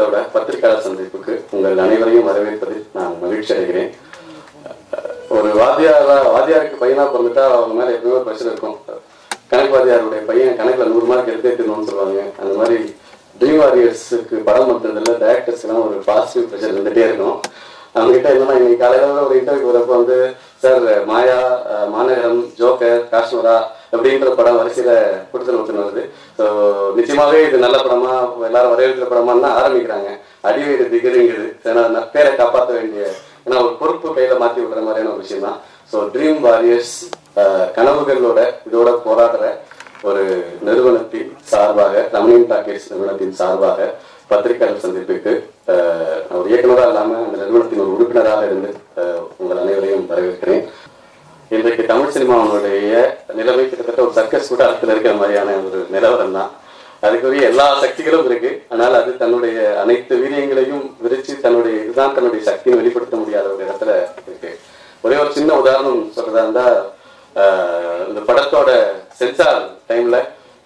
அரசோட பத்திரிகையாளர் சந்திப்புக்கு உங்கள் அனைவரையும் வரவேற்பதில் நான் மகிழ்ச்சி அடைகிறேன் ஒரு வாத்தியாரா வாத்தியாருக்கு பையனா பிறந்துட்டா அவங்க மேல எப்பவுமே ஒரு பிரச்சனை இருக்கும் கணக்கு வாத்தியாருடைய பையன் கணக்குல நூறு மார்க் எடுத்தே திருணும்னு சொல்லுவாங்க அந்த மாதிரி ட்ரீம் வாரியர்ஸுக்கு படம் பண்றதுல டேரக்டர்ஸ்லாம் ஒரு பாசிட்டிவ் ப்ரெஷர் இருந்துட்டே இருக்கும் அவங்க கிட்ட என்னன்னா இன்னைக்கு காலையில ஒரு இன்டர்வியூ வரப்போ வந்து சார் மாயா அஹ், மாநகரம் ஜோக்கர் காஷ்மரா அப்படின்ற படம் வரிசையில கொடுத்தல் ஒத்துன்னு வருது ஸோ நிச்சயமாவே இது நல்ல படமா எல்லாரும் வரவேற்கிற படமான்னு தான் ஆரம்பிக்கிறாங்க அடிவீடு திகருங்குது ஏன்னா நான் பேரை காப்பாற்ற வேண்டிய ஏன்னா ஒரு பொறுப்பு கையில மாத்தி விடுற மாதிரியான ஒரு விஷயம் தான் ஸோ ட்ரீம் வாரியர்ஸ் கனவுகளோட இதோட போராடுற ஒரு நிறுவனத்தின் சார்பாக ரமணியன் டாக்கேஸ் நிறுவனத்தின் சார்பாக பத்திரிகையாளர் சந்திப்புக்கு அஹ், நான் ஒரு இயக்குனராக இல்லாம அந்த நிறுவனத்தின் ஒரு உறுப்பினராக இருந்து அஹ், உங்கள் அனைவரையும் வரவேற்கிறேன் இன்றைக்கு தமிழ் சினிமாவுடைய நிலைமை கிட்டத்தட்ட ஒரு சர்க்கஸ் கூட்டத்தில் இருக்கிற மாதிரியான ஒரு நிலவரம் தான் அதுக்குரிய எல்லா சக்திகளும் இருக்கு ஆனால் அது தன்னுடைய அனைத்து வீரியங்களையும் விரிச்சு தன்னுடைய இதுதான் தன்னுடைய சக்தியை வெளிப்படுத்த முடியாத ஒரு இடத்துல இருக்கு ஒரே ஒரு சின்ன உதாரணம் சொல்றதா இருந்தா ஆஹ், இந்த படத்தோட சென்சார் டைம்ல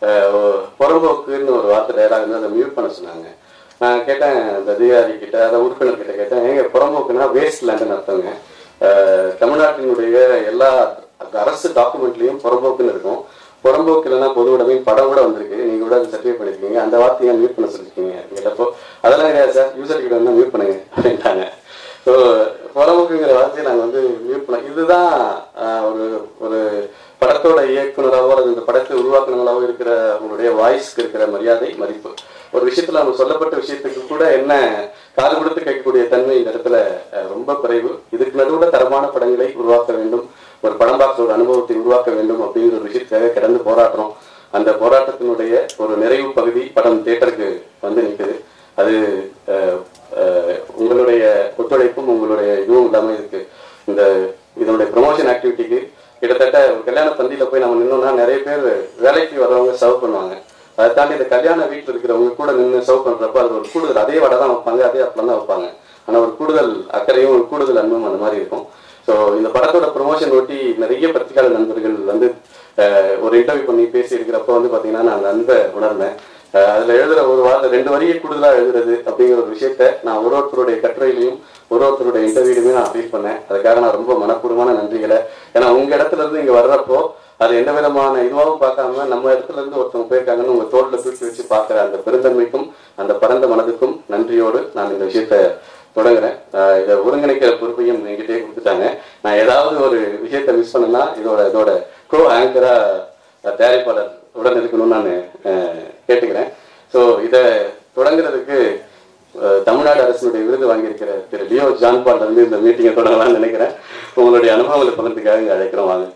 புறம்போக்குன்னு ஒரு வார்த்தை டயலாக் வந்து அதை மியூட் பண்ண சொன்னாங்க நான் கேட்டேன் அந்த அதிகாரி கிட்ட அதை உறுப்பினர் கிட்ட கேட்டேன் ஏங்க புறம்போக்குன்னா வேஸ்ட் லேண்டுன்னு அர்த்தங்க ஆஹ், தமிழ்நாட்டினுடைய எல்லா அரசு டாக்குமெண்ட்லயும் புறம்போக்குன்னு இருக்கும் புறம்போக்கு இல்லைன்னா பொது உடைமை படம் கூட வந்திருக்கு நீங்க கூட அதை சர்டிஃபை பண்ணிருக்கீங்க அந்த வார்த்தையை மியூட் பண்ண சொல்லிருக்கீங்க கேட்டப்போ அதெல்லாம் கிடையாது சார் யூசர் கிட்ட வந்து மியூட் பண்ணுங்க அப்படின்ட்டாங்க ஸோ புறம்போக்குங்கிற வார்த்தையை நாங்கள் வந்து மியூட் பண்ண இதுதான் ஆஹ், ஒரு ஒரு படத்தோட இயக்குனராகவோ அல்லது இந்த படத்தை உருவாக்குனவங்களாவோ இருக்கிற உங்களுடைய வாய்ஸ்க்கு இருக்கிற மரியாதை மதிப்பு ஒரு விஷயத்துல நம்ம சொல்லப்பட்ட விஷயத்துக்கு கூட என்ன காது கொடுத்து கேட்கக்கூடிய தன்மை இந்த இடத்துல அஹ், ரொம்ப குறைவு இதுக்கு நடுவுல தரமான படங்களை உருவாக்க வேண்டும் ஒரு படம் பார்க்குற ஒரு அனுபவத்தை உருவாக்க வேண்டும் அப்படிங்கிற ஒரு விஷயத்துக்காக கிடந்து போராடுறோம் அந்த போராட்டத்தினுடைய ஒரு நிறைவு பகுதி படம் தியேட்டருக்கு வந்து நிற்குது அது அஹ், அஹ், உங்களுடைய ஒத்துழைப்பும் உங்களுடைய இதுவும் இல்லாம இருக்கு இந்த இதனுடைய ப்ரொமோஷன் ஆக்டிவிட்டிக்கு கிட்டத்தட்ட ஒரு கல்யாண பந்தியில போய் நம்ம நின்னோம்னா நிறைய பேர் வேலைக்கு வர்றவங்க சர்வ் பண்ணுவாங்க அதை தாண்டி இந்த கல்யாண வீட்டில் இருக்கிறவங்க கூட நின்று சர்வ் பண்றப்ப அது ஒரு கூடுதல் அதே வடை தான் வைப்பாங்க அதே அப்பளம் தான் வைப்பாங்க ஆனா ஒரு கூடுதல் அக்கறையும் ஒரு கூடுதல் அன்பும் அந்த மாதிரி இருக்கும் ஸோ இந்த படத்தோட ப்ரொமோஷன் ஒட்டி நிறைய பத்திரிகையாளர் நண்பர்கள் வந்து அஹ், ஒரு இன்டர்வியூ பண்ணி பேசி இருக்கிறப்ப வந்து பாத்தீங்கன்னா நான் அந்த அன்பை உணர்ந்தேன் அஹ், அதுல எழுதுற ஒரு வார்த்தை ரெண்டு வரியை கூடுதலா எழுதுறது அப்படிங்கிற ஒரு விஷயத்த நான் ஒரு ஒருத்தருடைய கட்டுரையிலையும் ஒரு ஒருத்தருடைய இன்டர்வியூலையுமே நான் ஃபீல் பண்ணேன் அதுக்காக நான் ரொம்ப மனப்பூர்வமான நன்றிகளை ஏன்னா உங்க இடத்துல இருந்து இங்க வர்றப்போ அது எந்த விதமான இதுவாகவும் பார்க்காம நம்ம இடத்துல இருந்து ஒருத்தவங்க போயிருக்காங்கன்னு உங்க தோல்ல தூக்கி வச்சு பார்க்குற அந்த பெருந்தன்மைக்கும் அந்த பரந்த மனதுக்கும் நன்றியோடு நான் இந்த விஷயத்த தொடங்குறேன் ஆஹ் இதை ஒருங்கிணைக்கிற பொறுப்பையும் என்கிட்டயே கொடுத்துட்டாங்க நான் ஏதாவது ஒரு விஷயத்த மிஸ் பண்ணனா இதோட இதோட கோ ஆங்கரா தயாரிப்பாளர் உடன் இருக்கணும்னு நான் ஆஹ் கேட்டுக்கிறேன் ஸோ இதை தொடங்குறதுக்கு ஆஹ் தமிழ்நாடு அரசினுடைய விருது வாங்கியிருக்கிற திரு லியோ ஜான்பால் வந்து இந்த மீட்டிங்கை தொடங்கலாம்னு நினைக்கிறேன் உங்களுடைய அனுபவங்களை பகிர்ந்துக்காக இங்க அழைக்கிறோம் வாங்க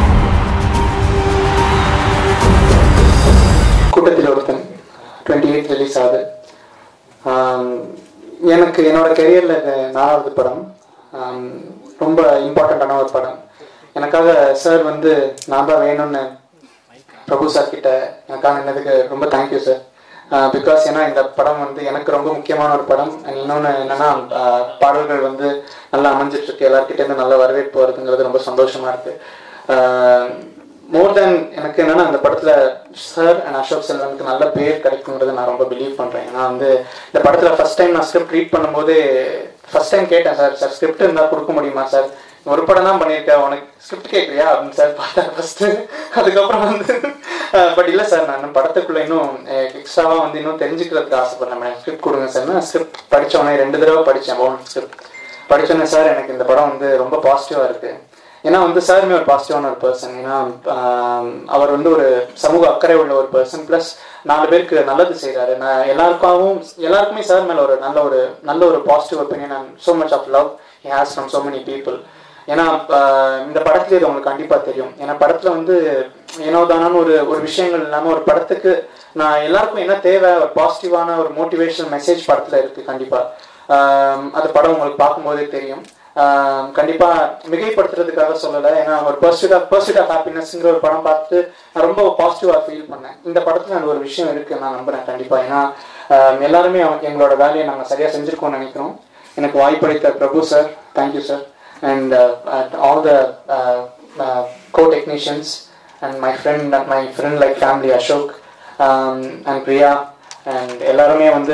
கூட்டத்தில் ஒருத்தன் டுவெண்ட்டி எயிட் ரிலீஸ் ஆகுது ஆம், எனக்கு என்னோட கெரியரில் இது நாலாவது படம் ஆம், ரொம்ப இம்பார்ட்டண்ட்டான ஒரு படம் எனக்காக சார் வந்து நான் தான் வேணும்னு பிரபு சார் கிட்ட எனக்காக நின்னதுக்கு ரொம்ப தேங்க்யூ சார் பிகாஸ் ஏன்னா இந்த படம் வந்து எனக்கு ரொம்ப முக்கியமான ஒரு படம் And இன்னொன்று என்னன்னா ஆஹ், பாடல்கள் வந்து நல்லா அமைஞ்சிட்டு இருக்கு எல்லார்கிட்டேருந்து நல்ல வரவேற்பு வருதுங்கிறது ரொம்ப சந்தோஷமா இருக்கு மோர் தென் எனக்கு என்னன்னா அந்த படத்துல சார் அண்ட் அசோக் செல்வனுக்கு நல்ல பேர் கிடைக்குங்கிறத நான் ரொம்ப பிலீவ் பண்றேன் ஏன்னா வந்து இந்த படத்துல ஃபர்ஸ்ட் டைம் நான் ஸ்கிரிப்ட் ரீட் பண்ணும்போது ஃபர்ஸ்ட் டைம் கேட்டேன் சார் சார் ஸ்கிரிப்ட் இருந்தா கொடுக்க முடியுமா சார் ஒரு படம் தான் பண்ணியிருக்கேன் உனக்கு ஸ்கிரிப்ட் கேட்குறியா அப்படின்னு சார் பார்த்தா ஃபர்ஸ்ட் அதுக்கப்புறம் வந்து பட் இல்லை சார் நான் இன்னும் படத்துக்குள்ள இன்னும் எக்ஸ்ட்ராவா வந்து இன்னும் தெரிஞ்சுக்கிறதுக்கு ஆசைப்படுறேன் ஸ்கிரிப்ட் கொடுங்க சார் நான் ஸ்கிரிப்ட் படிச்ச உடனே ரெண்டு தடவை படித்தேன் பவுன் ஸ்கிரிப்ட் படிச்சோன்னே சார் எனக்கு இந்த படம் வந்து ரொம்ப பாசிட்டிவா இருக்கு ஏன்னா வந்து சாருமே ஒரு பாசிட்டிவான ஒரு பர்சன் ஏன்னா ஆம், அவர் வந்து ஒரு சமூக அக்கறை உள்ள ஒரு பர்சன் ப்ளஸ் நாலு பேருக்கு நல்லது செய்கிறாரு நான் எல்லாருக்காகவும் எல்லாருக்குமே சார் மேல ஒரு நல்ல ஒரு நல்ல ஒரு positive opinion and so much of love he has from so many people ஏன்னா ஆஹ், இந்த படத்துல இது உங்களுக்கு கண்டிப்பா தெரியும் ஏன்னா படத்துல வந்து ஏனோ தானான்னு ஒரு ஒரு விஷயங்கள் இல்லாம ஒரு படத்துக்கு நான் எல்லாருக்கும் என்ன தேவை ஒரு பாசிட்டிவான ஒரு மோட்டிவேஷனல் மெசேஜ் படத்துல இருக்கு கண்டிப்பா ஆஹ், அது படம் உங்களுக்கு பார்க்கும்போதே தெரியும் ஆஹ், கண்டிப்பா மிகைப்படுத்துறதுக்காக சொல்லலை ஏன்னா ஒரு பர்சூட் ஆஃப் பர்சூட் ஆஃப் ஹாப்பினஸ்ங்கிற ஒரு படம் பார்த்து நான் ரொம்ப பாசிட்டிவா ஃபீல் பண்ணேன் இந்த படத்துல அந்த ஒரு விஷயம் இருக்கு நான் நம்புறேன் கண்டிப்பா ஏன்னா ஆஹ், எல்லாருமே அவங்க- எங்களோட வேலையை நாங்க சரியா செஞ்சிருக்கோம்னு நினைக்கிறோம் எனக்கு வாய்ப்பளித்த Prabhu sir thank you sir and all the co technicians and my friend my friend like family Ashok and Priya and எல்லாருமே வந்து ஒரு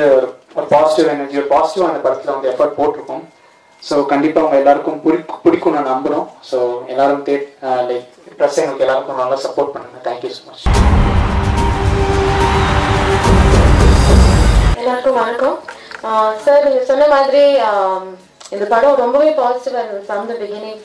ஒரு பாசிட்டிவ் எனர்ஜி ஒரு பாசிட்டிவ் அந்த படத்தில் வந்து எஃபர்ட் போட்டிருக்கோம் ஸோ கண்டிப்பாக அவங்க எல்லாருக்கும் பிடி பிடிக்கும் நான் நம்புகிறோம் ஸோ எல்லாரும் தே லைக் ப்ளஸ் எங்களுக்கு எல்லாருக்கும் நல்லா சப்போர்ட் பண்ணுங்க தேங்க்யூ ஸோ மச் எல்லாருக்கும் வணக்கம் சார் நீங்க சொன்ன மாதிரி ஆம், இந்த படம் ரொம்பவே பாசிட்டிவா இருந்தது ஃப்ரம் த பிகினிங்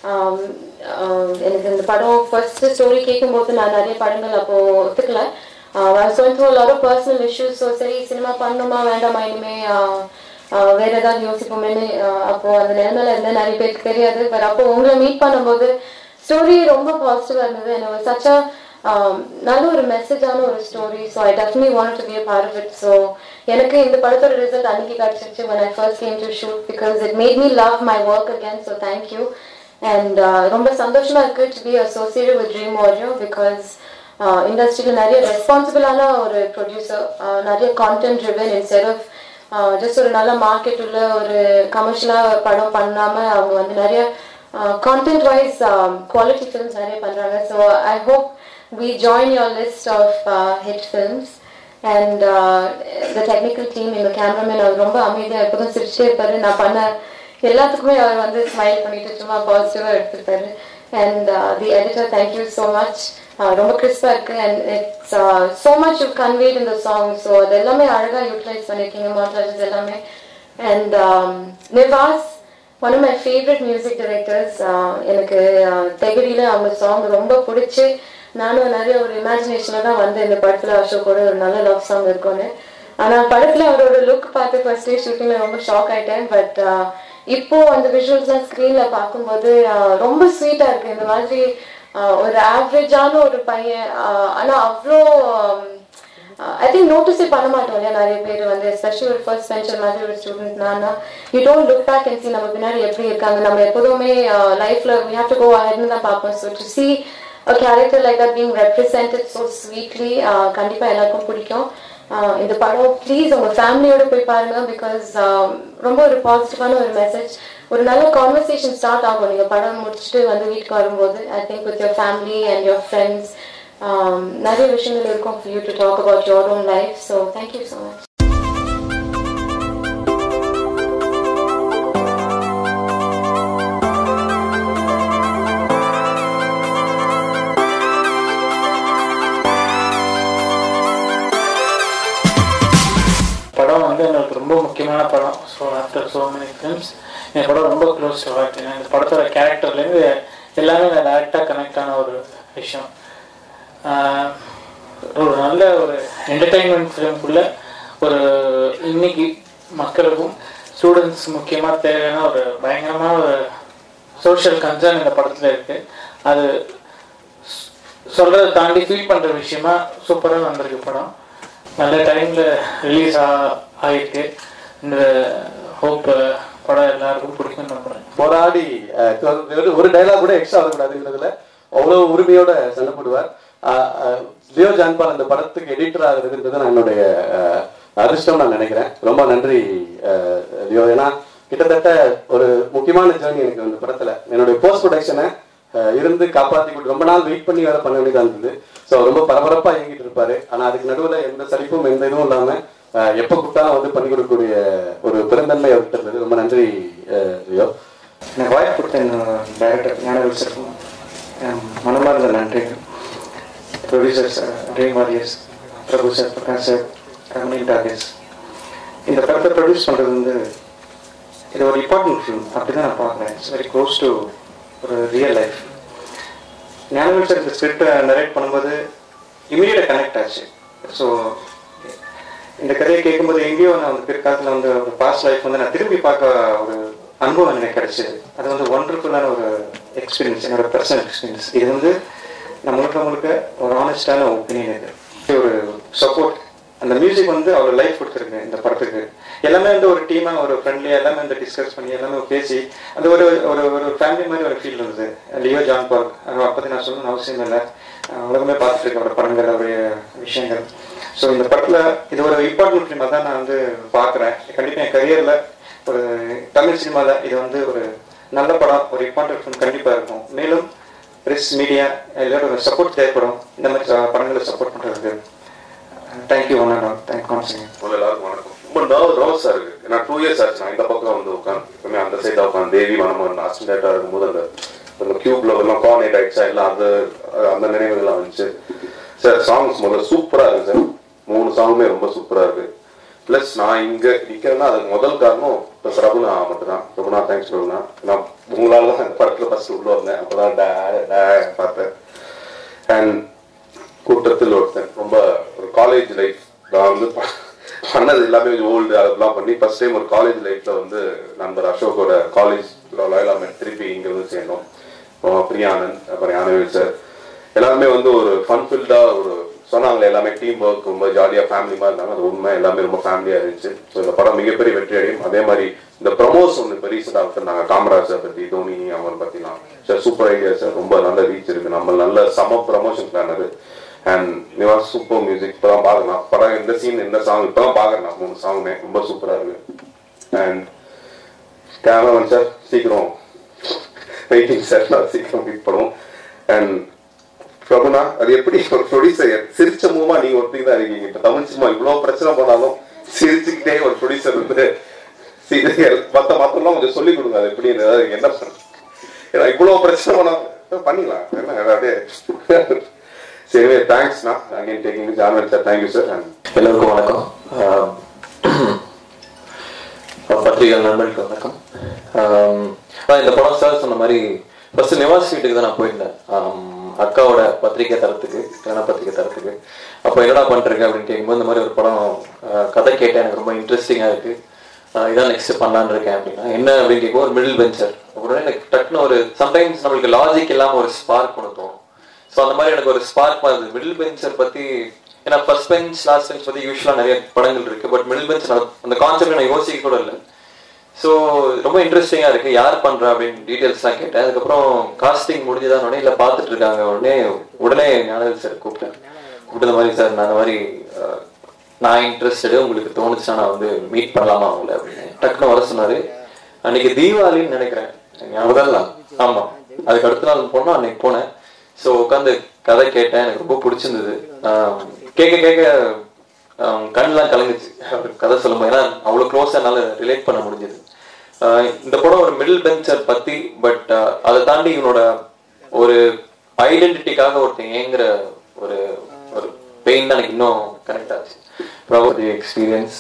எனக்கு இந்த படம் ஃபர்ஸ்ட் ஸ்டோரி கேட்கும்போது நான் நிறைய படங்கள் அப்போ ஒத்துக்கல lot of personal issues so சரி சினிமா பண்ணணுமா வேண்டாமா இனிமே ஆஹ், ஆஹ், வேற ஏதாவது யோசிப்போமேனு ஆஹ், அப்போ அந்த நிலைமையில இருந்த நிறைய பேருக்கு தெரியாது பட் அப்போ உங்களை மீட் பண்ணும்போது ஸ்டோரி ரொம்ப பாசிட்டிவா இருந்தது எனக்கு சச்சா நல்ல ஒரு மெசேஜான ஒரு story so I definitely want to be a part of it so எனக்கு இந்த படத்தோட ரிசல்ட் அன்னைக்கு கிடைச்சிருச்சு when I first came to shoot because it made me love my work again so thank you and uh, ரொம்ப சந்தோஷமா இருக்கு to be associated with Dream Audio because இண்டஸ்ட்ரியில் நிறைய ரெஸ்பான்சிபிளான ஒரு ப்ரொடியூசர் நிறைய content driven instead of just ஒரு நல்ல market உள்ள ஒரு கமர்ஷியலாக படம் பண்ணாம அவங்க வந்து நிறைய கான்டென்ட் வைஸ் குவாலிட்டி ஃபிலிம்ஸ் நிறைய பண்றாங்க so I hope we join your list of hit films and the technical team எங்கள் கேமராமேன் அவர் ரொம்ப அமைதியாக எப்போதும் சிரிச்சிட்டே இருப்பாரு நான் பண்ண எல்லாத்துக்குமே அவர் வந்து ஸ்மைல் பண்ணிட்டு சும்மா பாசிட்டிவாக எடுத்துருப்பாரு and the editor thank you so much ரொம்ப கிறிஸ்பாக இருக்கு and it's so much you conveyed இந்த சாங் ஸோ அது எல்லாமே அழகாக யூட்டிலைஸ் பண்ணியிருக்கீங்க மாட்டாஜஸ் எல்லாமே and Nivas one of my favourite music directors எனக்கு தெகடியில் அவங்க சாங் ரொம்ப பிடிச்சி நானும் நிறைய ஒரு இமேஜினேஷனில் தான் வந்து இந்த படத்தில் அசோக்கோட ஒரு நல்ல லவ் சாங் இருக்கும்னு ஆனால் படத்தில் அவரோட லுக் பார்த்து ஃபர்ஸ்ட் டே ஷூட்டிங்கில் ரொம்ப ஷாக் ஆயிட்டேன் பட் இப்போ அந்த விஷுவல்ஸ்லாம் ஸ்க்ரீனில் பார்க்கும்போது ஆஹ், ரொம்ப ஸ்வீட்டாக இருக்கு இந்த மாதிரி ஆஹ், ஒரு ஆவரேஜான ஒரு பையன் ஆனால் அவ்வளோ ஐ திங்க் நோட்டீஸே பண்ண மாட்டோம் இல்லையா நிறைய பேர் வந்து எஸ்பெஷலி ஒரு ஃபர்ஸ்ட் பென்ஷன் மாதிரி ஒரு ஸ்டூடெண்ட் நான் you don't look back and see நம்ம பின்னாடி எப்படி இருக்காங்க நம்ம எப்போதுமே லைஃப்ல we have to go ahead தான் பார்ப்போம் so to see a character like that being represented so sweetly uh, கண்டிப்பா எல்லாருக்கும் பிடிக்கும் Uh, இந்த படம் ப்ளீஸ் உங்க ஃபேமிலியோட போய் பாருங்க பிகாஸ் ரொம்ப ஒரு பாசிட்டிவான ஒரு மெசேஜ் ஒரு நல்ல கான்வர்சேஷன் ஸ்டார்ட் ஆகும் நீங்க படம் முடிச்சுட்டு வந்து வீட்டுக்கு வரும்போது I think with your family and your friends நிறைய விஷயங்கள் இருக்கும் for you to talk about your own life so thank you so much படம் வந்து எனக்கு ரொம்ப முக்கியமான படம் so after so many films இந்த படம் ரொம்ப க்ளோஸ் டு ஹார்ட் ஏன்னா இந்த படத்தோட கேரக்டர்லேருந்து எல்லாமே நான் டேரெக்டாக கனெக்ட் ஆன ஒரு விஷயம் ஆஹ் ஒரு நல்ல ஒரு என்டர்டெயின்மெண்ட் ஃபிலிம்குள்ள ஒரு இன்னைக்கு மக்களுக்கும் ஸ்டூடெண்ட்ஸ் முக்கியமாக தேவையான ஒரு பயங்கரமான ஒரு சோஷியல் கன்சர்ன் இந்த படத்தில் இருக்குது அது சொல்கிறத தாண்டி ஃபீல் பண்ணுற விஷயமா சூப்பராக வந்திருக்கு படம் நல்ல டைமில் ரிலீஸ் ஆ ஆகிருக்கு இந்த ஹோப் படம் எல்லாருக்கும் பிடிக்கும் நம்புறேன் போராடி அஹ், ஒரு- ஒரு டைலாக் கூட எக்ஸ்ட்ரா வரக்கூடாதுங்கிறதுல அவ்வளவு உரிமையோட சண்டை போடுவார் அஹ், அஹ், லியோ ஜான்பால் அந்த படத்துக்கு எடிட்டர் ஆகுறதுன்றது நான் என்னுடைய அஹ், அதிர்ஷ்டம் நான் நினைக்கிறேன் ரொம்ப நன்றி அஹ், லியோ ஏன்னா கிட்டத்தட்ட ஒரு முக்கியமான ஜேர்னி எனக்கு அந்த படத்துல என்னுடைய போஸ்ட் ப்ரொடக்ஷனை இருந்து காப்பாத்தி கொடுத்து ரொம்ப நாள் வெயிட் பண்ணி வேற பண்ண வேண்டியதா இருந்தது ஸோ ரொம்ப பரபரப்பா இயங்கிட்டு இருப்பாரு ஆனா அதுக்கு நடுவுல எந்த சலிப்பும் எந்த இதுவும் இல்லாம அஹ், எப்ப கூப்பிட்டாலும் வந்து பண்ணி கொடுக்கக்கூடிய ஒரு பெருந்தன்மை அவர்கிட்ட இருந்தது ரொம்ப நன்றி அஹ், லியோ எனக்கு வாய்ப்பு கொடுத்த டைரக்டர் ஞானவேல் சாருக்கும் என் மனமார்ந்த நன்றி producer sir dream warriors Prabhu sir Prakash sir Ramani talkies இந்த படத்தை ப்ரொடியூஸ் பண்ணுறது வந்து இது ஒரு இம்பார்ட்டன்ட் ஃபிலிம் அப்படி தான் நான் பார்க்குறேன் இட்ஸ் வெரி க்ளோஸ் டு ஒரு ரியல் லைஃப் ஞானவேல் சார் இந்த ஸ்கிரிப்டை நரேட் பண்ணும்போது இமீடியட்டாக கனெக்ட் ஆச்சு ஸோ இந்த கதையை கேட்கும்போது எங்கேயோ நான் வந்து பிற்காலத்தில் வந்து ஒரு பாஸ்ட் லைஃப் வந்து நான் திரும்பி பார்க்க ஒரு அனுபவம் எனக்கு கிடைச்சது அது வந்து ஒண்டர்ஃபுல்லான ஒரு எக்ஸ்பீரியன்ஸ் என்னோட பர்சனல் எக்ஸ்பீரியன்ஸ் இது வந்து நான் முழுக்க முழுக்க ஒரு ஆனஸ்டான ஒப்பீனியன் இது இது ஒரு சப்போர்ட் அந்த மியூசிக் வந்து அவ்வளோ லைஃப் கொடுத்துருக்கு இந்த படத்துக்கு எல்லாமே வந்து ஒரு டீமாக ஒரு ஃப்ரெண்ட்லியாக எல்லாமே வந்து டிஸ்கஸ் பண்ணி எல்லாமே பேசி அது ஒரு ஒரு ஒரு ஃபேமிலி மாதிரி ஒரு ஃபீல் இருந்தது லியோ ஜான் பால் அதை பற்றி நான் சொல்லணும்னு அவசியம் இல்லை அஹ் உலகமே பார்த்துட்டு இருக்கேன் அவரோட படங்கள் அவருடைய விஷயங்கள் ஸோ இந்த படத்தில் இது ஒரு இம்பார்ட்டன்ட் ஃபிலிமாக தான் நான் வந்து பார்க்குறேன் கண்டிப்பாக என் கரியரில் ஒரு தமிழ் சினிமாவில் இது வந்து ஒரு நல்ல படம் ஒரு இம்பார்ட்டன்ட் ஃபிலிம் கண்டிப்பாக இருக்கும் மேலும் ப்ரெஸ் மீடியா எல்லாரோட சப்போர்ட் தேவைப்படும் இந்த மாதிரி படங்களை சப்போர்ட் பண்ணுறதுக்கு thank you one and all thank கான்சிங் முதல்ல எல்லாருக்கும் வணக்கம் ரொம்ப நர்வ் நர்வஸாக இருக்கு ஏன்னா டூ இயர்ஸ் ஆச்சு நான் இந்த பக்கம் வந்து உட்காந்து எப்பவுமே அந்த சைடாக உட்காந்து தேவி மனமோகன் அசிஸ்டண்டாக இருக்கும்போது அந்த அந்த கியூப்ல எல்லாம் கோஆர்டினேட் ஆயிடுச்சா எல்லாம் அந்த அந்த நினைவுகள்லாம் வந்துச்சு சார் சாங்ஸ் முதல்ல சூப்பராக இருக்கு சார் மூணு சாங்குமே ரொம்ப சூப்பராக இருக்கு ப்ளஸ் நான் இங்கே நிற்கிறேன்னா அதுக்கு முதல் காரணம் இப்போ பிரபுனா மட்டும்தான் பிரபுனா தேங்க்ஸ் பிரபுனா நான் உங்களால தான் இந்த படத்தில் ஃபர்ஸ்ட் உள்ள வந்தேன் அப்போ தான் டே டே பார்த்தேன் அண்ட் கூட்டத்தில் ஒருத்தன் ரொம்ப ஒரு காலேஜ் லைஃப் நான் வந்து ப- பண்ணது எல்லாமே கொஞ்சம் ஓல்டு அதெல்லாம் பண்ணி ஃபர்ஸ்ட் டைம் ஒரு காலேஜ் லைஃப்ல வந்து நண்பர் அசோக்கோட காலேஜ் லாயலாமே திருப்பி இங்க வந்து சேர்ந்தோம் அப்புறம் பிரியானந்த் அப்புறம் யானவேல் சார் எல்லாருமே வந்து ஒரு ஃபன் ஃபில்டா ஒரு சொன்னாங்களே எல்லாமே டீம் ஒர்க் ரொம்ப ஜாலியாக ஃபேமிலி மாதிரி இருந்தாங்க அது உண்மை எல்லாமே ரொம்ப ஃபேமிலியாக இருந்துச்சு ஸோ இந்த படம் மிகப்பெரிய வெற்றி அடையும் அதே மாதிரி இந்த ப்ரமோஸ் ஒன்று இப்போ ரீசெண்டாக வச்சுருந்தாங்க காமராஜர் பற்றி தோனி அவங்க பற்றிலாம் சார் சூப்பர் ஐடியா சார் ரொம்ப நல்ல ரீச் இருக்கு நம்ம நல்ல சம ப்ரமோஷன் பிளான் அது அண்ட் நிவாஸ் சூப்பர் மியூசிக் இப்போ தான் பார்க்கலாம் படம் இந்த சீன் இந்த சாங் இப்போ தான் பார்க்குறேன் நான் மூணு சாங்குமே ரொம்ப சூப்பராக இருக்கு அண்ட் கேமராமேன் சார் சீக்கிரம் வெயிட்டிங் சார் நான் சீக்கிரம் மீட் பண்ணுவோம் அண்ட் பிரபுனா அது எப்படி ஒரு ப்ரொடியூசர் சிரிச்ச மூலமா நீங்க ஒருத்தங்க தான் இருக்கீங்க இப்ப தமிழ் சினிமா இவ்வளவு பிரச்சனை பண்ணாலும் சிரிச்சுக்கிட்டே ஒரு ப்ரொடியூசர் வந்து சீரியல் மத்த மத்தெல்லாம் கொஞ்சம் சொல்லி கொடுங்க அது எப்படி அதாவது என்ன பண்ண ஏன்னா இவ்வளவு பிரச்சனை பண்ணாலும் பண்ணிக்கலாம் என்ன அது அப்படியே சரி தேங்க்ஸ்ண்ணா again taking Gnanavel sir thank you sir and எல்லோருக்கும் வணக்கம் ஆஹ் பத்திரிகை நண்பர்களுக்கு வணக்கம் ஆஹ் அதான் இந்த படம் சார் சொன்ன மாதிரி ஃபர்ஸ்ட் நிவாஸ் வீட்டுக்கு தான் நான் போயிருந்தேன் ஆம், அக்காவோட பத்திரிகை தரத்துக்கு கல்யாண பத்திரிகை தரத்துக்கு அப்போ என்னடா பண்ணிருக்க அப்படின்னு கேட்கும்போது இந்த மாதிரி ஒரு படம் ஆஹ் கதை கேட்டேன் எனக்கு ரொம்ப இன்ட்ரெஸ்டிங்காக இருக்கு ஆஹ் இதான் நெக்ஸ்ட் பண்ணலான்னு இருக்கேன் அப்படின்னா என்ன அப்படின்னு கேட்கும் ஒரு மிடில் பெஞ்சர் உடனே எனக்கு டக்குன்னு ஒரு சம்டைம்ஸ் நம்மளுக்கு லாஜிக் இல்லாமல் ஒரு ஸ்பார்க் ஒன்று தோணும் ஸோ அந்த மாதிரி எனக்கு ஒரு ஸ்பார்க் மாதிரி மிடில் பெஞ்சர் பத்தி ஏன்னா ஃபர்ஸ்ட் பெஞ்ச் லாஸ்ட் பெஞ்ச் பத்தி யூஸ்வலாக நிறைய படங்கள் இருக்கு பட் மிடில் பெஞ்ச் அந்த கான்செப்ட் நான் யோசிக்க கூட இல்லை ஸோ ரொம்ப இன்ட்ரெஸ்டிங்காக இருக்கு யார் பண்றா அப்படின்னு டீட்டெயில்ஸ்லாம் கேட்டேன் அதுக்கப்புறம் காஸ்டிங் முடிஞ்சுதான் உடனே இல்லை பார்த்துட்டு இருக்காங்க உடனே உடனே ஞானவேல் சார் கூப்பிட்டேன் கூப்பிட்டு இந்த மாதிரி சார் நான் இந்த மாதிரி அஹ், நான் இன்ட்ரெஸ்டடு உங்களுக்கு தோணுச்சுன்னா நான் வந்து மீட் பண்ணலாமா அவங்கள அப்படின்னு டக்குன்னு வர சொன்னாரு அன்னைக்கு தீபாவளின்னு நினைக்கிறேன் ஞாபகம் தான் ஆமா அதுக்கு அடுத்த நாள் போனோம் அன்னைக்கு போனேன் ஸோ உட்காந்து கதை கேட்டேன் எனக்கு ரொம்ப பிடிச்சிருந்தது ஆஹ் கேட்க கேட்க ஆஹ் கண்ணெல்லாம் கலங்குச்சு அவர் கதை சொல்லும்போது ஏன்னா அவ்வளோ க்ளோஸாக என்னால் ரிலேட் பண்ண முடிஞ்சது ஆஹ் இந்த படம் ஒரு மிடில் பெஞ்சர் பத்தி பட் அதை தாண்டி இவனோட ஒரு ஐடென்டிட்டிக்காக ஒருத்தன் ஏங்குற ஒரு ஒரு பெயின் தான் எனக்கு இன்னும் கனெக்ட் ஆச்சு ப்ராபர்ட்டி எக்ஸ்பீரியன்ஸ்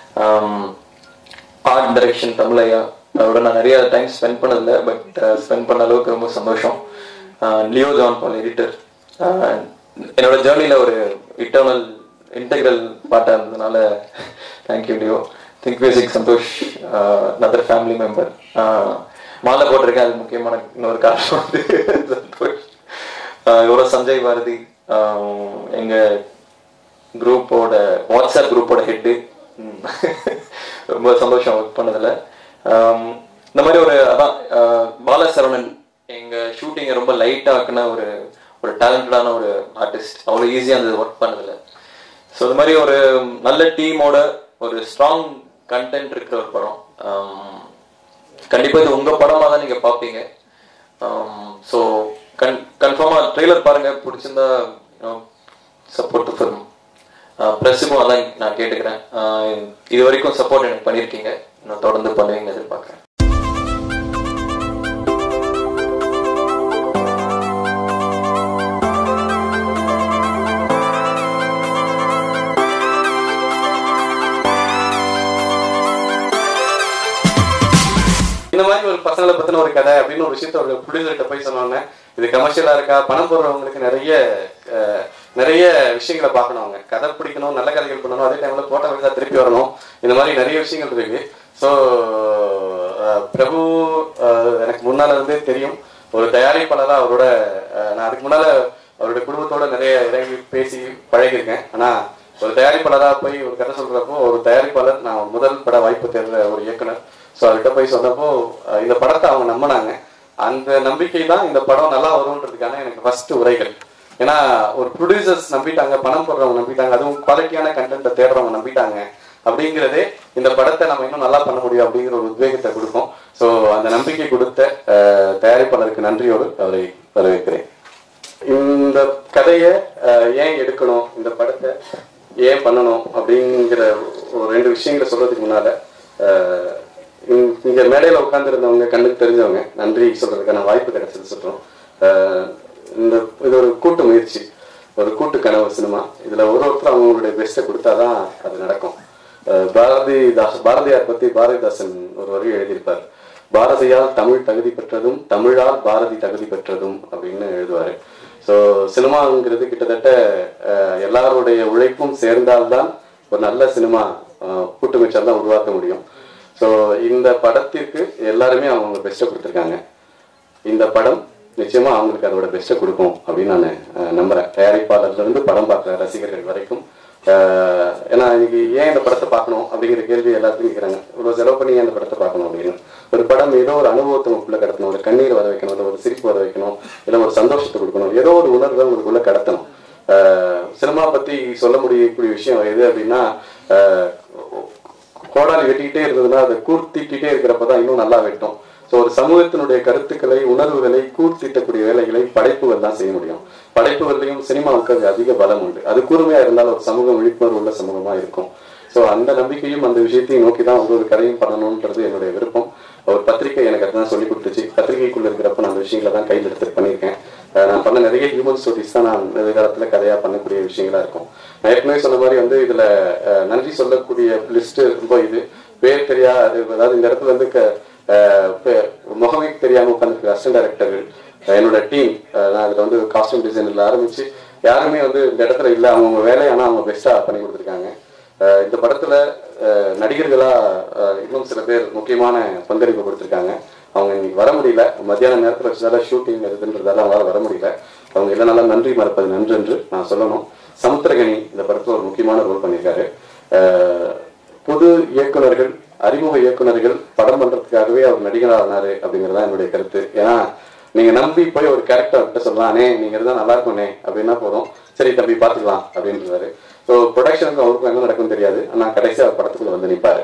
ஆர்ட் டைரக்ஷன் தமிழையா அவரோட நான் நிறைய டைம் ஸ்பெண்ட் பண்ணதில்ல பட் ஸ்பெண்ட் பண்ண அளவுக்கு ரொம்ப சந்தோஷம் லியோ ஜான் பால் எடிட்டர் என்னோட ஜேர்னியில் ஒரு இட்டர்னல் இன்டெக்ரல் பார்ட்டாக இருந்ததுனால thank you Leo think music Santhosh நதர் ஃபேமிலி மெம்பர் மாலை போட்டிருக்கேன் அது முக்கியமான இன்னொரு காரணம் வந்து சந்தோஷ் ஆஹ் இவரோட சஞ்சய் பாரதி ஆஹ் எங்க குரூப்போட வாட்ஸ்அப் குரூப்போட ஹெட்டு ரொம்ப சந்தோஷம் ஒர்க் பண்ணதுல ஆம், இந்த மாதிரி ஒரு அதான் ஆஹ் பாலசரவணன் எங்க ஷூட்டிங்கை ரொம்ப லைட் ஆக்குன ஒரு ஒரு டேலண்டடான ஒரு ஆர்டிஸ்ட் அவ்வளோ ஈஸியாக இருந்தது ஒர்க் பண்ணதில்ல ஸோ இந்த மாதிரி ஒரு நல்ல டீமோட ஒரு ஸ்ட்ராங் கண்டென்ட் இருக்கிற ஒரு படம் ஆம், கண்டிப்பா இது உங்க படமா தான் நீங்க பாப்பீங்க ஸோ கன் கன்ஃபார்மா ட்ரெய்லர் பாருங்க பிடிச்சிருந்தா சப்போர்ட் ஃபிலிம் ப்ரெஸ்ஸுக்கும் அதான் நான் கேட்டுக்கிறேன் ஆஹ் இது வரைக்கும் சப்போர்ட் எனக்கு பண்ணியிருக்கீங்க நான் தொடர்ந்து பண்ணுவீங்க எதிர்பார்க்குறேன் இந்த மாதிரி ஒரு பசங்களை பத்தின ஒரு கதை அப்படின்னு ஒரு விஷயத்த ஒரு ப்ரொடியூசர்கிட்ட போய் சொன்னோன்னே இது கமர்ஷியலா இருக்கா பணம் போடுறவங்களுக்கு நிறைய அஹ், நிறைய விஷயங்களை பார்க்கணும் அவங்க கதை பிடிக்கணும் நல்ல கதைகள் பண்ணணும் அதே டைம்ல போட்ட வழிதான் திருப்பி வரணும் இந்த மாதிரி நிறைய விஷயங்கள் இருக்கு ஸோ பிரபு அஹ், எனக்கு முன்னால இருந்தே தெரியும் ஒரு தயாரிப்பாளரா அவரோட அஹ், நான் அதுக்கு முன்னால அவருடைய குடும்பத்தோட நிறைய இறங்கி பேசி பழகியிருக்கேன் ஆனா ஒரு தயாரிப்பாளரா போய் ஒரு கதை சொல்றப்போ ஒரு தயாரிப்பாளர் நான் முதல் பட வாய்ப்பு தேர்ந்த ஒரு இயக்குனர் ஸோ அவர்கிட்ட போய் சொன்னப்போ அஹ், இந்த படத்தை அவங்க நம்பினாங்க அந்த நம்பிக்கை தான் இந்த படம் நல்லா வரும்ன்றதுக்கான எனக்கு ஃபர்ஸ்ட் உரைகள் ஏன்னா ஒரு ப்ரொடியூசர்ஸ் நம்பிட்டாங்க பணம் போடுறவங்க நம்பிட்டாங்க அதுவும் குவாலிட்டியான கண்டென்ட்டை தேடுறவங்க நம்பிட்டாங்க அப்படிங்கிறதே இந்த படத்தை நம்ம இன்னும் நல்லா பண்ண முடியும் அப்படிங்கிற ஒரு உத்வேகத்தை கொடுக்கும் ஸோ அந்த நம்பிக்கை கொடுத்த அஹ், தயாரிப்பாளருக்கு நன்றியோடு அவரை வரவேற்கிறேன் இந்த கதையை அஹ், ஏன் எடுக்கணும் இந்த படத்தை ஏன் பண்ணணும் அப்படிங்கிற ஒரு ரெண்டு விஷயங்களை சொல்றதுக்கு முன்னால அஹ், இங்க- இங்க மேடையில உட்கார்ந்துருந்தவங்க கண்ணுக்கு தெரிஞ்சவங்க நன்றி சொல்றதுக்கான வாய்ப்பு கிடைச்சது சொல்றோம் அஹ், இந்த இது ஒரு கூட்டு முயற்சி ஒரு கூட்டு கனவு சினிமா இதுல ஒரு ஒருத்தர் அவங்களுடைய பெஸ்ட்டை கொடுத்தாதான் அது நடக்கும் அஹ், பாரதிதாஸ் பாரதியார் பத்தி பாரதிதாசன் ஒரு வரி எழுதியிருப்பார் பாரதியால் தமிழ் தகுதி பெற்றதும் தமிழால் பாரதி தகுதி பெற்றதும் அப்படின்னு எழுதுவாரு ஸோ சினிமாங்கிறது கிட்டத்தட்ட அஹ், எல்லாருடைய உழைப்பும் சேர்ந்தால்தான் ஒரு நல்ல சினிமா அஹ், கூட்டுமைச்சால் தான் உருவாக்க முடியும் ஸோ இந்த படத்திற்கு எல்லாருமே அவங்க பெஸ்ட்டை கொடுத்துருக்காங்க இந்த படம் நிச்சயமா அவங்களுக்கு அதோட பெஸ்ட்டை கொடுக்கும் அப்படின்னு நான் நம்புறேன் தயாரிப்பாளர்ல இருந்து படம் பார்க்குற ரசிகர்கள் வரைக்கும் அஹ், ஏன்னா இன்னைக்கு ஏன் இந்த படத்தை பார்க்கணும் அப்படிங்கிற கேள்வி எல்லாத்தையும் கேட்குறாங்க இவ்வளோ செலவு பண்ணி ஏன் இந்த படத்தை பார்க்கணும் அப்படின்னு ஒரு படம் ஏதோ ஒரு அனுபவத்தை உங்களுக்குள்ள கடத்தணும் ஒரு கண்ணீர் வர வைக்கணும் இல்லை ஒரு சிரிப்பு வர வைக்கணும் இல்லை ஒரு சந்தோஷத்தை கொடுக்கணும் ஏதோ ஒரு உணர்வை உங்களுக்குள்ள கடத்தணும் அஹ், சினிமா பத்தி சொல்ல முடியக்கூடிய விஷயம் எது அப்படின்னா அஹ், கோடாலி வெட்டிக்கிட்டே இருந்ததுன்னா அதை கூர்த்திக்கிட்டே இருக்கிறப்ப தான் இன்னும் நல்லா வெட்டும் ஸோ ஒரு சமூகத்தினுடைய கருத்துக்களை உணர்வுகளை கூர்த்திட்டக்கூடிய வேலைகளை படைப்புகள் தான் செய்ய முடியும் படைப்புகள்லையும் சினிமாவுக்கு அது அதிக பலம் உண்டு அது கூர்மையா இருந்தால் ஒரு சமூகம் விழிப்புணர்வு உள்ள சமூகமா இருக்கும் ஸோ அந்த நம்பிக்கையும் அந்த விஷயத்தையும் நோக்கி தான் ஒரு ஒரு கதையும் பண்ணணுன்றது என்னுடைய விருப்பம் ஒரு பத்திரிக்கை எனக்கு அதுதான் சொல்லி கொடுத்துச்சு பத்திரிகைக்குள்ள இருக்கிறப்ப நான் அந்த விஷயங்களை தான் கையில் எடுத்து பண்ணியிருக்கேன் அஹ் நான் பண்ண நிறைய ஹியூமன் ஸ்டோரிஸ் தான் நான் எதிர்காலத்துல கதையா பண்ணக்கூடிய விஷயங்களா இருக்கும் நான் ஏற்கனவே சொன்ன மாதிரி வந்து இதுல அஹ், நன்றி சொல்லக்கூடிய லிஸ்ட் ரொம்ப இது பேர் தெரியா அது அதாவது இந்த இடத்துல வந்து க- அஹ், பே- முகமே தெரியாம உட்காந்துருக்க அசிஸ்டன்ட் டைரக்டர்கள் என்னோட டீம் நான் அதுல வந்து காஸ்டியூம் டிசைனில் ஆரம்பிச்சு யாருமே வந்து இந்த இடத்துல இல்லை அவங்க வேலையை ஆனா அவங்க பெஸ்டா பண்ணி கொடுத்துருக்காங்க அஹ் இந்த படத்துல அஹ், நடிகர்களா அஹ், இன்னும் சில பேர் முக்கியமான பங்களிப்பு கொடுத்துருக்காங்க அவங்க இன்னைக்கு வர முடியல மத்தியான நேரத்தில் வச்சதால ஷூட்டிங் இருக்குன்றதால அவங்களால வர முடியல அவங்க இல்லைனால நன்றி மறப்பது நன்றென்று நான் சொல்லணும் சமுத்திரகனி இந்த படத்துல ஒரு முக்கியமான ரோல் பண்ணியிருக்காரு அஹ், புது இயக்குனர்கள் அறிமுக இயக்குனர்கள் படம் பண்றதுக்காகவே அவர் நடிகராக ஆனாரு அப்படிங்கறதா என்னுடைய கருத்து ஏன்னா நீங்க நம்பி போய் ஒரு கேரக்டர் கிட்ட சொல்லலாம் அண்ணே நீங்க இருந்தா நல்லா இருக்கும்ண்ணே அப்படின்னா போதும் சரி தம்பி பாத்துக்கலாம் அப்படின்றாரு ஸோ ப்ரொடக்ஷனுக்கு அவருக்கும் என்ன நடக்கும்னு தெரியாது ஆனா கடைசியா அவர் படத்துக்குள்ள வந்து நிப்பாரு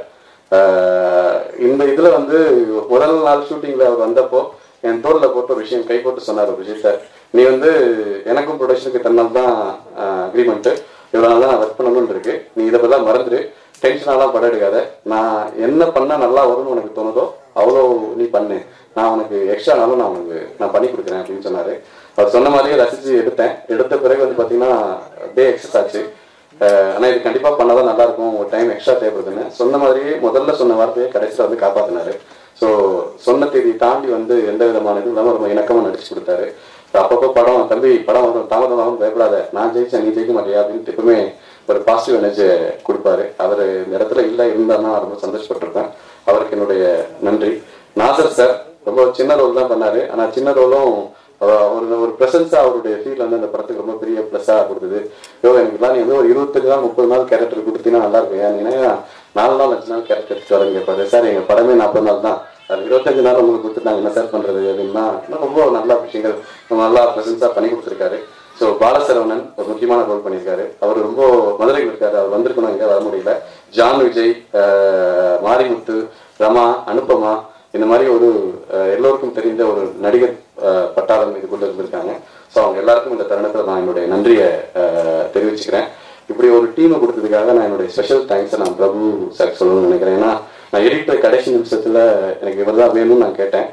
ஆஹ் இந்த இதுல வந்து முதல் நாள் ஷூட்டிங்ல அவர் வந்தப்போ என் தோல்ல போட்டு ஒரு விஷயம் கை போட்டு சொன்னார் ஒரு விஷயத்த நீ வந்து எனக்கும் ப்ரொடக்ஷனுக்கு தன்னால் தான் அக்ரிமெண்ட் இவ்வளவு நாள் தான் நான் ஒர்க் பண்ணணும்னு இருக்கு நீ இதை பல்லாம் மறந்துடு டென்ஷனாலாம் படம் எடுக்காத நான் என்ன பண்ணா நல்லா வரும்னு உனக்கு தோணுதோ அவ்வளோ நீ பண்ணு நான் உனக்கு எக்ஸ்ட்ரானாலும் நான் உனக்கு நான் பண்ணி கொடுக்குறேன் அப்படின்னு சொன்னாரு அவர் சொன்ன மாதிரியே ரசிச்சு எடுத்தேன் எடுத்த பிறகு வந்து பாத்தீங்கன்னா டே எக்ஸஸ் ஆச்சு அஹ் ஆனா இது கண்டிப்பா பண்ணாதான் நல்லா இருக்கும் ஒரு டைம் எக்ஸ்ட்ரா தேவைப்படுதுன்னு சொன்ன மாதிரியே முதல்ல சொன்ன வார்த்தையை கடைசியில வந்து காப்பாத்தினாரு ஸோ சொன்ன தேதி தாண்டி வந்து எந்த விதமான இது இல்லாம ரொம்ப இணக்கமா நடிச்சு கொடுத்தாரு அப்பப்போ படம் தம்பி படம் வரும் தாமதம் ஆகும் பயப்படாத நான் ஜெயிச்சேன் நீ ஜெயிக்க மாட்டியா அப்படின்ட்டு எப்பவுமே ஒரு பாசிட்டிவ் எனர்ஜி கொடுப்பாரு அவர் இந்த இடத்துல இல்லை இருந்தாருன்னா நான் ரொம்ப சந்தோஷப்பட்டிருப்பேன் அவருக்கு என்னுடைய நன்றி நாசர் சார் ரொம்ப சின்ன ரோல் தான் பண்ணாரு ஆனா சின்ன ரோலும் ஒரு ஒரு பிரசன்ஸா அவருடைய ஃபீல் வந்து அந்த படத்துக்கு ரொம்ப பெரிய ப்ளஸ்ஸா கொடுத்தது யோ எனக்குலாம் நீ வந்து ஒரு இருபத்தஞ்சு நாள் முப்பது நாள் கேரக்டர் கொடுத்தீங்கன்னா நல்லா இருக்கும் ஏன் நீங்க நாலு நாள் அஞ்சு நாள் கேரக்டர் எடுத்து வரீங்க கேட்பாரு சார் எங்க படமே நாற்பது நாள் தான் அது இருபத்தஞ்சு நாள் உங்களுக்கு கொடுத்துட்டாங்க என்ன சார் பண்றது அப்படின்னா இன்னும் ரொம்ப நல்ல விஷயங்கள் ரொம்ப நல்லா ப்ரெசன்ஸா பண்ணி கொடுத்துருக்காரு ஸோ பாலசரவணன் ஒரு முக்கியமான ரோல் பண்ணியிருக்காரு அவர் ரொம்ப மதுரையில் இருக்காரு அவர் வந்திருக்கணும் இங்கே வர முடியல ஜான் விஜய் ஆஹ் மாரிமுத்து ரமா அனுபமா இந்த மாதிரி ஒரு ஆஹ் எல்லோருக்கும் தெரிந்த ஒரு நடிகர் ஆஹ் பட்டாளம் இதுக்குள்ள இருந்திருக்காங்க ஸோ அவங்க எல்லாருக்கும் இந்த தருணத்தில் நான் என்னுடைய நன்றியை ஆஹ் தெரிவிச்சுக்கிறேன் இப்படி ஒரு டீமை கொடுத்ததுக்காக நான் என்னுடைய ஸ்பெஷல் தேங்க்ஸை நான் பிரபு சார் சொல்லணும்னு நினைக்கிறேன் ஏன்னா நான் எடிட்டர் கடைசி நிமிஷத்துல எனக்கு இவர் தான் வேணும்னு நான் கேட்டேன்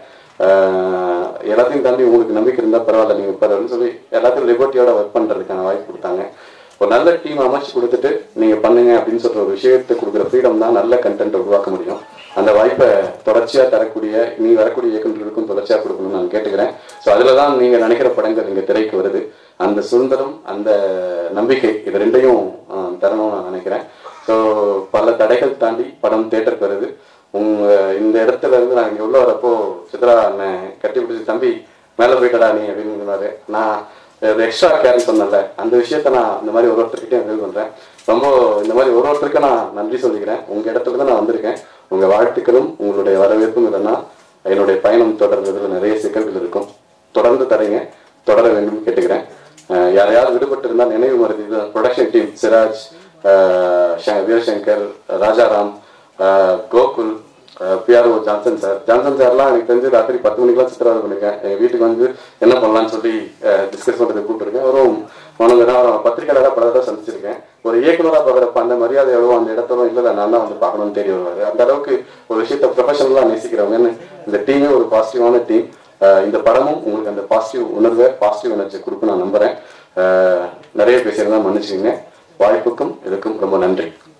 ஆஹ் எல்லாத்தையும் தாண்டி உங்களுக்கு நம்பிக்கை இருந்தால் பரவாயில்ல நீங்கள் பரவாயில்லன்னு சொல்லி எல்லாத்தையும் லிபர்ட்டியோட ஒர்க் பண்ணுறதுக்கான வாய்ப்பு கொடுத்தாங்க ஒரு நல்ல டீம் அமைச்சு கொடுத்துட்டு நீங்க பண்ணுங்க அப்படின்னு சொல்ற ஒரு விஷயத்தை கொடுக்குற ஃப்ரீடம் தான் நல்ல கண்டென்ட் உருவாக்க முடியும் அந்த வாய்ப்பை தொடர்ச்சியா தரக்கூடிய நீ வரக்கூடிய இயக்குநர்களுக்கும் தொடர்ச்சியா கொடுக்கணும்னு நான் கேட்டுக்கிறேன் ஸோ அதுல தான் நீங்க நினைக்கிற படங்கள் இங்க திரைக்கு வருது அந்த சுதந்திரம் அந்த நம்பிக்கை இது ரெண்டையும் ஆஹ், தரணும்னு நான் நினைக்கிறேன் ஸோ பல தடைகள் தாண்டி படம் தேட்டருக்கு வருது உங்க இந்த இடத்துல இருந்து நான் இங்க உள்ள வரப்போ சித்ரா அண்ணன் கட்டி பிடிச்சி தம்பி மேல போயிட்டடா நீ அப்படின்னு சொன்னாரு நான் எக்ஸ்ட்ரா கேர் சொன்னல அந்த விஷயத்த நான் இந்த மாதிரி ஒரு ஒருத்தர்கிட்டயும் ஃபீல் பண்றேன் ரொம்ப இந்த மாதிரி ஒரு ஒருத்தருக்கு நான் நன்றி சொல்லிக்கிறேன் உங்க இடத்துல தான் நான் வந்திருக்கேன் உங்க வாழ்த்துக்களும் உங்களுடைய வரவேற்பும் இல்லைன்னா என்னுடைய பயணம் தொடர்றதுல நிறைய சிக்கல்கள் இருக்கும் தொடர்ந்து தரீங்க தொடர வேண்டும் கேட்டுக்கிறேன் அஹ் யாரையாவது விடுபட்டு இருந்தால் நினைவு Maruthi production team Siraj ah ச- Veerasankar Rajaram ah Gokul PRO Johnson sir Johnson சார்லாம் எனக்கு தெரிஞ்சு ராத்திரி பத்து மணிக்கெல்லாம் சித்திரவதை பண்ணிருக்கேன் எங்கள் வீட்டுக்கு வந்து என்ன பண்ணலாம்னு சொல்லி டிஸ்கஸ் பண்ணுறதுக்கு கூப்பிட்டுருக்கேன் அவரும் மனது நான் பத்திரிக்கையாளராக பல தடவை சந்திச்சிருக்கேன் ஒரு இயக்குனராக பார்க்குறப்ப அந்த மரியாதை எவ்வளோ அந்த இடத்துல இல்லை இல்லை நான் தான் வந்து பார்க்கணும்னு தேடி வருவார் அந்த அளவுக்கு ஒரு விஷயத்த ப்ரொஃபஷனலாக நேசிக்கிறவங்கன்னு இந்த டீமே ஒரு பாசிட்டிவான டீம் இந்த படமும் உங்களுக்கு அந்த பாசிட்டிவ் உணர்வை பாசிட்டிவ் எனர்ஜி கொடுக்கும் நான் நம்புறேன் அஹ் நிறைய பேசியிருந்தா மன்னிச்சுக்கோங்க வாய்ப்புக்கும் இதுக்கும் ரொம்ப நன்றி